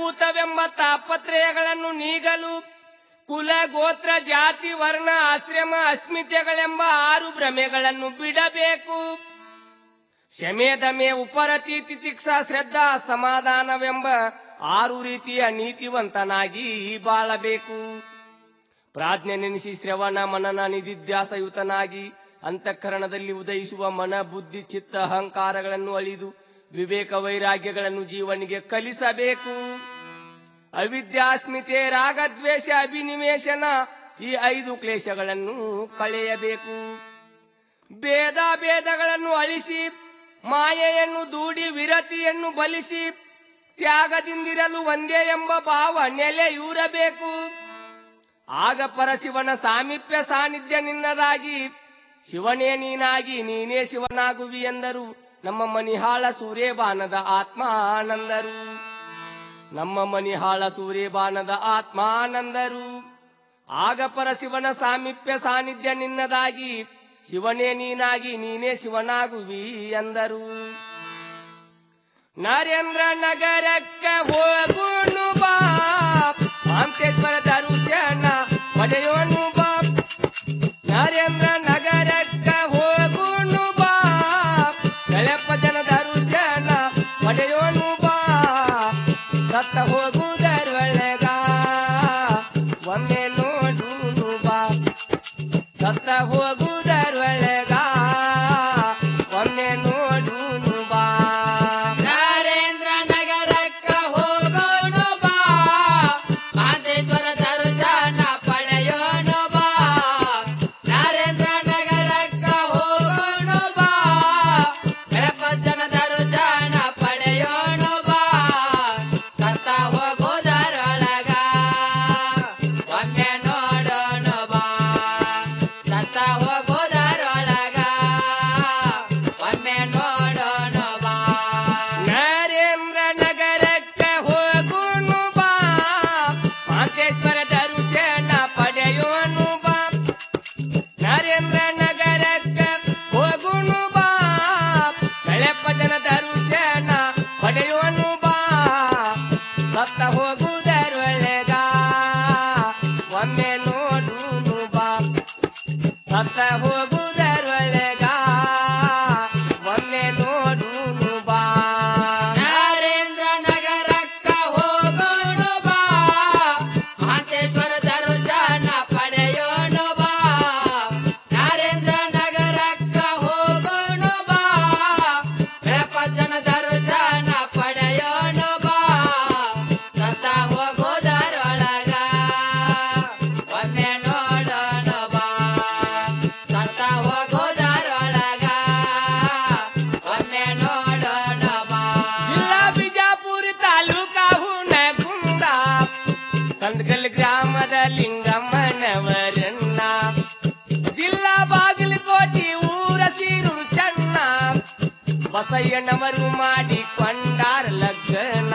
ಮೂಲಭೂತವೆಂಬ ತಾಪತ್ರಯಗಳನ್ನು ನೀಗಲು ಕುಲ ಗೋತ್ರ ಜಾತಿ ವರ್ಣ ಆಶ್ರಮ ಅಸ್ಮಿತೆಗಳೆಂಬ ಆರು ಭ್ರಮೆಗಳನ್ನು ಬಿಡಬೇಕು ಶಮೆ ದಮೆ ಉಪರತಿ ತಿತಿಕ್ಷಾ ಶ್ರದ್ಧಾ ಸಮಾಧಾನವೆಂಬ ಆರು ರೀತಿಯ ನೀತಿವಂತನಾಗಿ ಬಾಳಬೇಕು ಪ್ರಾಜ್ಞೆ ನೆನೆಸಿ ಶ್ರವಣ ಮನನ ನಿಧಿಧ್ಯಾಸಯುತನಾಗಿ ಅಂತಃಕರಣದಲ್ಲಿ ಉದಯಿಸುವ ಮನ ಬುದ್ಧಿ ಚಿತ್ತ ಅಹಂಕಾರಗಳನ್ನು ಅಳಿದು ವಿವೇಕ ವೈರಾಗ್ಯಗಳನ್ನು ಜೀವನಿಗೆ ಕಲಿಸಬೇಕು ಅವಿದ್ಯಾಸ್ಮಿತೆ ರಾಗದ್ವೇಷ ಅಭಿನಿವೇಶನ ಈ ಐದು ಕ್ಲೇಶಗಳನ್ನು ಕಳೆಯಬೇಕು ಭೇದ ಭೇದಗಳನ್ನು ಅಳಿಸಿ ಮಾಯೆಯನ್ನು ದೂಡಿ ವಿರತಿಯನ್ನು ಬಲಿಸಿ ತ್ಯಾಗದಿಂದಿರಲು ಒಂದೇ ಎಂಬ ಭಾವ ನೆಲೆಯೂರಬೇಕು ಆಗ ಪರಶಿವನ ಸಾಮೀಪ್ಯ ಸಾನ್ನಿಧ್ಯ ನಿನ್ನದಾಗಿ ಶಿವನೇ ನೀನಾಗಿ ನೀನೇ ಶಿವನಾಗುವಿ ಎಂದರು ನಮ್ಮ ಮನಿಹಾಳ ಸೂರ್ಯಬಾನದ ಆತ್ಮಾನಂದರು ನಮ್ಮ ಮನಿಹಾಳ ಸೂರ್ಯಬಾನದ ಆತ್ಮಾನಂದರು ಆಗ ಪರಶಿವನ ಸಾಮೀಪ್ಯ ಸಾನ್ನಿಧ್ಯ ನಿನ್ನದಾಗಿ ಶಿವನೇ ನೀನಾಗಿ ನೀನೇ ಶಿವನಾಗುವಿ ಎಂದರು ನರೇಂದ್ರ ನಗರಕ್ಕ ಹೋಗುನು ಬಾ ಮಾಂಸೇಶ್ವರ ದರುಶನ ಪಡೆಯೋನು ಬಾ ನರೇಂದ್ರ ನಗರಕ್ಕ ಹೋಗುನು ಬಾ ಕಳೆಪ ಜನ ದರುಶನ ಪಡೆಯೋನು ಬಾ ಸತ್ತ ಹೋಗುವುದರೊಳಗ ಒಮ್ಮೆ ನೋಡುನು ಬಾ ಸತ್ತ ಹೋಗುವುದರೊಳಗ ಒಮ್ಮೆ ನೋಡುನು ಬಾ ನರೇಂದ್ರ ನಗರಕ್ಕ ಹೋಗೋಣ ಬಾ ಮಾದೇಶ್ವರ ದರ್ಶನ ಪಡೆಯೋಣ ಬಾ ನರೇಂದ್ರ ನಗರಕ್ಕ ಹೋಗೋಣ ಬಾ ಗಣಪತನ ದರ್ಶನ ಪಡೆಯೋಣ ಬಾ ಸತ್ತ ಹೋಗೋದರೊಳಗ ಒಮ್ಮೆ ನೋಡೋಣ ಬಾ ಸತ್ತ ಹೋಗೋದರೊಳಗ ಒಮ್ಮೆ ನೋಡೋಣ ಬಾ ನರೇಂದ್ರ ನಗರಕ್ಕ ಹೋಗುನು ಬಾ ಮಾಂತೇಶ್ವರ ದರುಶನ ಪಡೆಯೋನು ಬಾ ನರೇಂದ್ರ ನಗರಕ್ಕ ಹೋಗುನು ಬಾ ಕಳೆಪದನ ದರುಶನ ಪಡೆಯೋನು ಬಾ ಸತ್ತ ಹೋಗುವುದರೊಳಗ ಒಮ್ಮೆ ನೋಡುನು ಬಾ ಸತ್ತ ಹೋಗುವುದರೊಳಗ ಒಮ್ಮೆ ನೋಡುನು ಬಾ ನರೇಂದ್ರ ನಗರಕ್ಕ ಹೋಗೋಣ ಬಾ ಮಾತೇಶ್ವರ ದರ್ಶನ ಪಡೆಯೋಣ ಬಾ ನರೇಂದ್ರ ನಗರಕ್ಕ ಹೋಗೋಣ ಬಾ ಗಣಪತನ ದರ್ಶನ ಪಡೆಯೋಣ ಬಾ ಸತ್ತ ಹೋಗೋದರೊಳಗ ಒಮ್ಮೆ ನೋಡೋಣ ಬಾ ಸತ್ತ ಹೋಗೋದರೊಳಗ ಒಮ್ಮೆ ನೋಡೋಣ ಬಾ ಜಿಲ್ಲಾ ಬಿಜಾಪುರ ತಾಲೂಕಾ ಹುನಗುಂದ ಕಂದಗಲ್ ಗ್ರಾಮದ ಲಿಂಗಮ್ಮನವರನ್ನ ಜಿಲ್ಲಾ ಬಾಗಲಕೋಟೆ ಊರ ಸೀರೂರು ಚನ್ನ ಬಸಯ್ಯನವರು ಮಾಡಿಕೊಂಡಾರ ಲಗ್ನ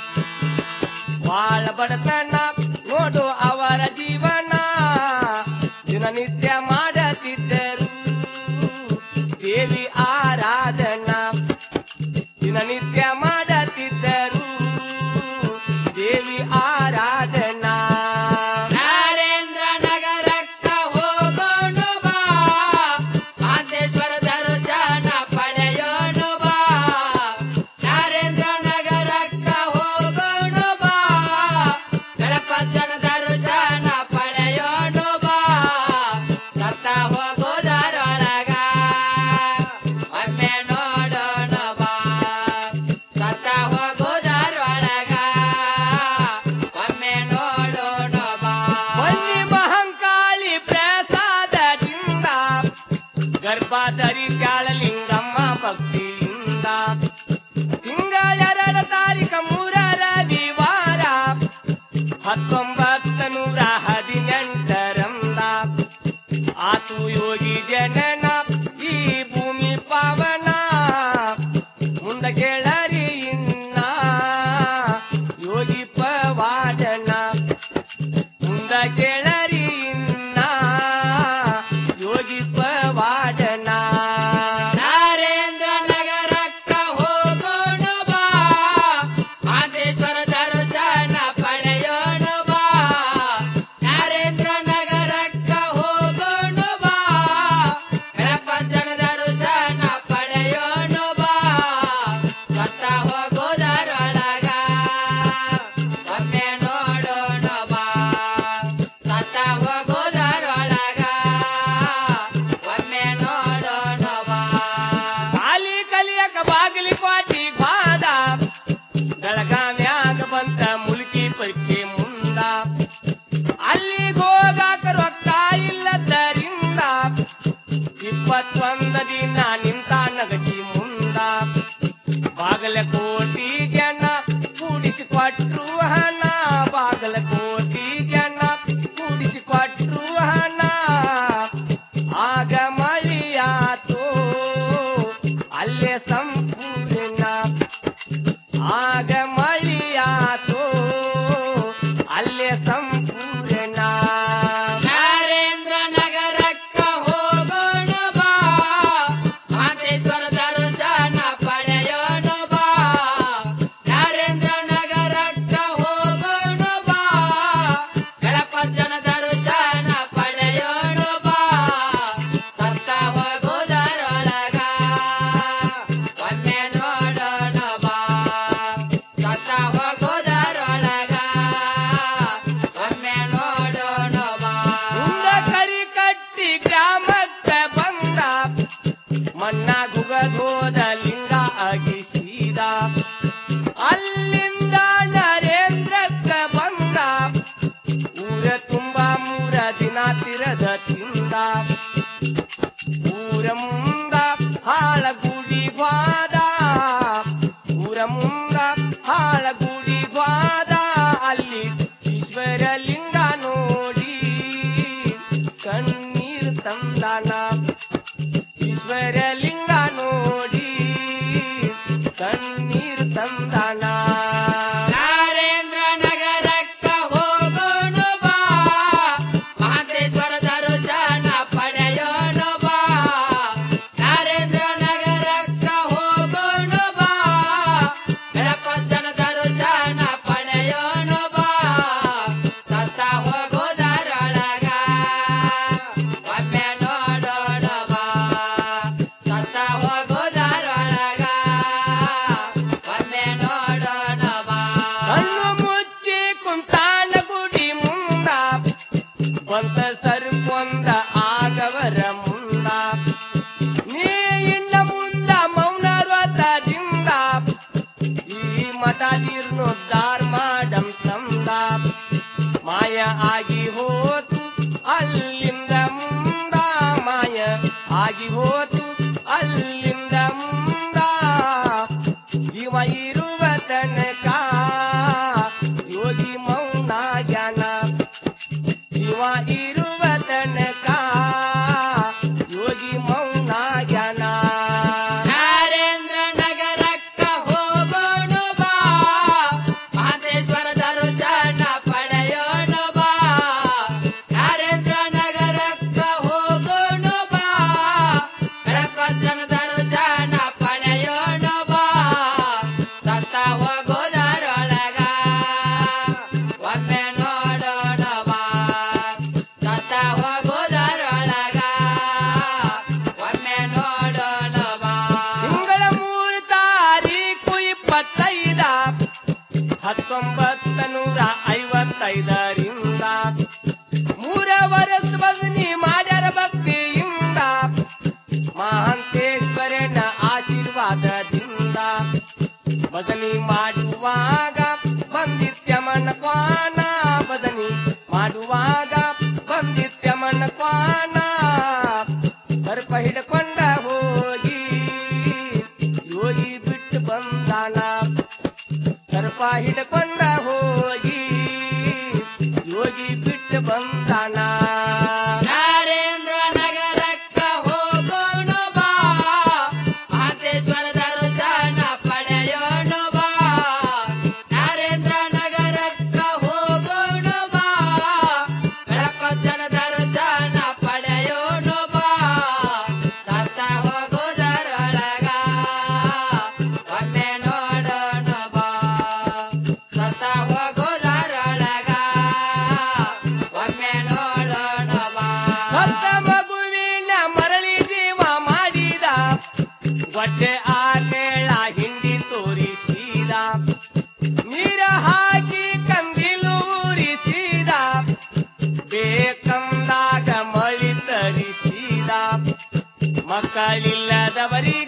ಬಾಳ ಬಡತನ ನೋಡು ಅವರ ಜೀವನ ದಿನನಿತ್ಯ ಮಾಡತಿದ್ದರು ದೇವಿ ಆರಾಧನಾ ದಿನನಿತ್ಯ ಮಾಡತಿದ್ದರು ದೇವಿ ಆರಾಧನಾ ನರೇಂದ್ರ ನಗರಕ್ಕ ಹೋಗೋಣ ಬಾ ಮಾತೇಶ್ವರ ದರ್ಶನ ಪಡೆಯೋಣ ಬಾ ನರೇಂದ್ರ ನಗರಕ್ಕ ಹೋಗೋಣ ಬಾ ಗಣಪತನ ದರ್ಶನ ಪಡೆಯೋಣ ಬಾ ಸತ್ತ ಹೋಗೋದರೊಳಗ ಒಮ್ಮೆ ನೋಡೋಣ ಬಾ ಸತ್ತ ಹೋಗೋದರೊಳಗ ಒಮ್ಮೆ ನೋಡೋಣ ಬಾ ಬನ್ನಿ ಮಹಂಕಾಳಿ ಪ್ರಸಾದದಿಂದ ಗರ್ಭಧರಿ ಲಿಂಗಮ್ಮ ಭಕ್ತಿಯಿಂದ ತಿಂಗಳೆರಡ ತಾರೀಕ ಮೂರ ರವಿವಾರ ಹತ್ತೊಂಬತ್ತು ನೂರ ಹದಿನೆಂಟರಂದ ಆತು ಯೋಗಿ ಜನನ ಈ ಭೂಮಿ ಪಾವನ ಮುಂದ ಕೇಳರಿ ಇನ್ನ ಯೋಗಿ ಪವಾಡನ ಮುಂದ ಕೇಳರಿ ಇನ್ನ ಯೋಗಿ ಪವಾಡನ ನರೇಂದ್ರ ನಗರಕ್ಕ ಹೋಗೋಣ ಬಾ ಮಾತೇಶ್ವರ ದರ್ಶನ ಬಾಗಿಲಿ ಕ್ವಾಟಿ ಬಾದ ಬೆಳಗಾವ್ಯಾಗ ಬಂತ ಮುಲ್ಕಿ ಪರೀಕ್ಷೆ ಮುಂದ ಅಲ್ಲಿಗೆ ಹೋಗಾಕ ರೊಕ್ಕ ಇಲ್ಲದರಿಂದ ಇಪ್ಪತ್ತೊಂದ ದಿನ ನಿಂತ ನಗಸಿ ಮುಂದ ಬಾಗಲಕೋಟಿ ಜನ ಕೂಡಿಸಿಕೊಟ್ರು ಹಣ ಬಾಗಲಕೋಟಿ ಜನ ಕೂಡಿಸಿಕೊಟ್ರು ಹಣ ಆಗ ಮಳಿಯಾತು ಅಲ್ಲೇ ಸಂಪೂರ್ಣ ಆಗ ಮಳಿಯಾತು ಅಲ್ಲೇ ಸಂಪೂರ್ಣ ನರೇಂದ್ರ ನಗರಕ್ಕ ಹೋಗೋಣ ಬಾ ಮಾತೇಶ್ವರ ದರ್ಶನ ಪಡೆಯೋಣ ಬಾ ನರೇಂದ್ರ ನಗರಕ್ಕ ಹೋಗೋಣ ಬಾ ಗಣಪತನ ದರ್ಶನ ಪಡೆಯೋಣ ಬಾ ಸತ್ತ ಹೋಗೋದರೊಳಗ ಒಮ್ಮೆ ನೋಡೋಣ ಬಾ ಸತ್ತ ಹೋಗೋದರೊಳಗ ಒಮ್ಮೆ ನೋಡೋಣ ಬಾ ಮುಂದ ಕರಿ ಕಟ್ಟಿ ಗ್ರಾಮಕ್ಕೆ ಬಂದ ಮನ್ನ ಗುಗಗೋದ ಲಿಂಗ ಅಗಿಸಿದ ಅಲ್ಲಿಂದ ನರೇಂದ್ರಕ್ಕ ಬಂದ ಊರ ತುಂಬ ಮೂರ ದಿನ ತಿರದ ತಿಂದ ಊರ ಮುಂದ ಹಾಳಗುಡಿ ಗ್ವಾದ ಊರ ಮುಂದ ಹಾಳಗುಡಿ ಗ್ವಾದ ಅಲ್ಲಿ ಈಶ್ವರ ಲಿಂಗ ನೋಡಿ ಕಣ್ಣೀರ್ ತಂದಾನ ಈಶ್ವರ ಲಿಂಗ ನೋಡಿ ಕಣ್ಣೀರ್ ತಂದಾನ ನರೇಂದ್ರ ನಗರಕ್ಕ ಹೋಗೋಣ ಬಾ ಮಹಂತೇಶ್ವರ ದರ್ಶನ ಪಡೆಯೋಣ ಬಾ ನರೇಂದ್ರ ನಗರಕ್ಕ ಹೋಗೋಣ ಬಾ ಗಣಪತನ ದರ್ಶನ ಪಡೆಯೋಣ ಬಾ ಸತ್ತ ಹೋಗೋದರೊಳಗ ಒಮ್ಮೆ ನೋಡೋಣ ಬಾ ಸತ್ತ ಹೋಗೋದರೊಳಗ ಒಮ್ಮೆ ನೋಡೋಣ ಬಾ ಕಣ್ಣು ಮುಚ್ಚಿ ಕುಂತಾನ ಗುಡಿ ಮುಂದ ಬಂತ ಸರ್ಕೊಂದ ಆಗವರ ಮುಂದ ನೀ ಇನ್ನ ಮುಂದ ಮೌನ ವ್ರತದಿಂದ ಈ ಮಠ ಜೀರ್ಣೋದ್ಧಾರ ಮಾಡಂ ತಂದ ಮಾಯ ಆಗಿ ಹೋತು ಅಲ್ಲಿಂದ ಮುಂದ ಮಾಯ ಆಗಿ ಹೋತು ಅಲ್ಲಿಂದ ಮುಂದ ಜೀವ ಇರುವ ತನಕ ಯೋಗಿ ಮೌನ ಜ್ಞಾನ ಜೀವ ಇರುವ ತನಕ ಯೋಗಿ ಮೌನ ಜ್ಞಾನ ನರೇಂದ್ರ ನಗರಕ್ಕ ಹೋಗೋಣ ಬಾ ಮಹಂತೇಶ್ವರ ದರ್ಶನ ಪಡೆಯೋಣ ಬಾ ನರೇಂದ್ರ ನಗರಕ್ಕ ಹೋಗೋಣ ಬಾ ಗಣಪತನ ದರ್ಶನ ಪಡೆಯೋಣ ಬಾ ಸತ್ತ ಹೋಗೋದರೊಳಗ ಒಮ್ಮೆ ನೋಡೋಣ ಬಾ ಸತ್ತ ಹೋಗೋದರೊಳಗ ಒಮ್ಮೆ ನೋಡೋಣ ಬಾ ತಿಂಗಳ ಮೂರು ತಾರೀಕು ಇಪ್ಪತ್ತೈದ ಹತ್ತೊಂಬತ್ತ ನೂರ ಐವತ್ತೈದರಿಂದ ಮೂರ ವರ್ಷ ಬದನಿ ಮಾಡ್ಯಾರ ಭಕ್ತಿಯಿಂದ ಮಹಾಂತೇಶ್ವರನ ಆಶೀರ್ವಾದದಿಂದ ಬದನಿ ಮಾಡುವಾಗ ಬಂದಿತ್ಯ ಮನಕ್ವಾನ ಬದನಿ ಮಾಡುವಾಗ ಬಂದಿತ್ಯ ಮನಕ್ವಾನ ಸರ್ಪ ಹಿಡ್ಕೊಂಡ ಹೋಗಿ ಯೋಗಿ ಬಿಟ್ಟು ಬಂದಾನ ಸರ್ಪ ಹಿಡ್ಕೊಂಡ ಹೋಗಿ ಯೋಗಿ ಬಿಟ್ಟು ಬಂದಾನ ನರೇಂದ್ರ ನಗರಕ್ಕ ಹೋಗೋಣ ಬಾ ಮಹಂತೇಶ್ವರ ದರ್ಶನ ಪಡೆಯೋಣ ಬಾ ನರೇಂದ್ರ ನಗರಕ್ಕ ಹೋಗೋಣ ಬಾ ಗಣಪತನ ದರ್ಶನ ಪಡೆಯೋಣ ಬಾ ಸತ್ತ ಹೋಗೋದರೊಳಗ ಒಮ್ಮೆ ನೋಡೋಣ ಬಾ ಸತ್ತ ಹೋಗೋದರೊಳಗ ಒಮ್ಮೆ ನೋಡೋಣ ಬಾ ಸತ್ತ ಮಗುವಿನ ಮರಳಿ ಜೀವ ಮಾಡಿದ ಹೊಟ್ಟೆ ಆನೇಳ ಹಿಂಡಿ ತೋರಿಸಿದ ನೀರ ಹಾಕಿ ಕಂದಿಲು ಉರಿಸಿದ ಬೇಕಂದಾಗ ಮಳಿ ತರಿಸಿದ ಮಕ್ಕಳಿಲ್ಲದವರಿಗೆ